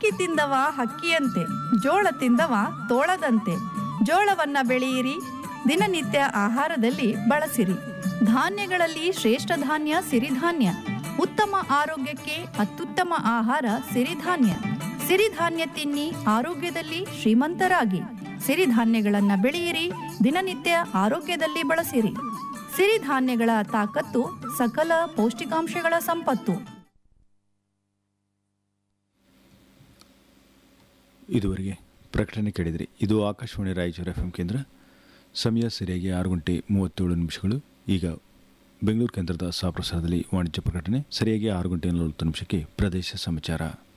ಅಕ್ಕಿ ತಿಂದವ ಹಕ್ಕಿಯಂತೆ ಜೋಳ ತಿಂದವ ತೋಳದಂತೆ ಜೋಳವನ್ನ ಬೆಳೆಯಿರಿ ದಿನನಿತ್ಯ ಆಹಾರದಲ್ಲಿ ಬಳಸಿರಿ ಧಾನ್ಯಗಳಲ್ಲಿ ಶ್ರೇಷ್ಠ ಧಾನ್ಯ ಸಿರಿಧಾನ್ಯ ಉತ್ತಮ ಆರೋಗ್ಯಕ್ಕೆ ಅತ್ಯುತ್ತಮ ಆಹಾರ ಸಿರಿಧಾನ್ಯ ಸಿರಿಧಾನ್ಯ ತಿನ್ನಿ ಆರೋಗ್ಯದಲ್ಲಿ ಶ್ರೀಮಂತರಾಗಿ ಸಿರಿಧಾನ್ಯಗಳನ್ನ ಬೆಳೆಯಿರಿ ದಿನನಿತ್ಯ ಆರೋಗ್ಯದಲ್ಲಿ ಬಳಸಿರಿ ಸಿರಿಧಾನ್ಯಗಳ ತಾಕತ್ತು ಸಕಲ ಪೌಷ್ಟಿಕಾಂಶಗಳ ಸಂಪತ್ತು ಇದುವರೆಗೆ ಪ್ರಕಟಣೆ ಕೇಳಿದ್ರಿ ಇದು ಆಕಾಶವಾಣಿ ರಾಯಚೂರು ಎಫ್ ಎಂ ಕೇಂದ್ರ ಸಮಯ ಸರಿಯಾಗಿ ಆರು ಗಂಟೆ ಮೂವತ್ತೇಳು ನಿಮಿಷಗಳು ಈಗ ಬೆಂಗಳೂರು ಕೇಂದ್ರದ ಸಹಪ್ರಸಾರದಲ್ಲಿ ವಾಣಿಜ್ಯ ಪ್ರಕಟಣೆ ಸರಿಯಾಗಿ ಆರು ಗಂಟೆ ನಲವತ್ತು ನಿಮಿಷಕ್ಕೆ ಪ್ರದೇಶ ಸಮಾಚಾರ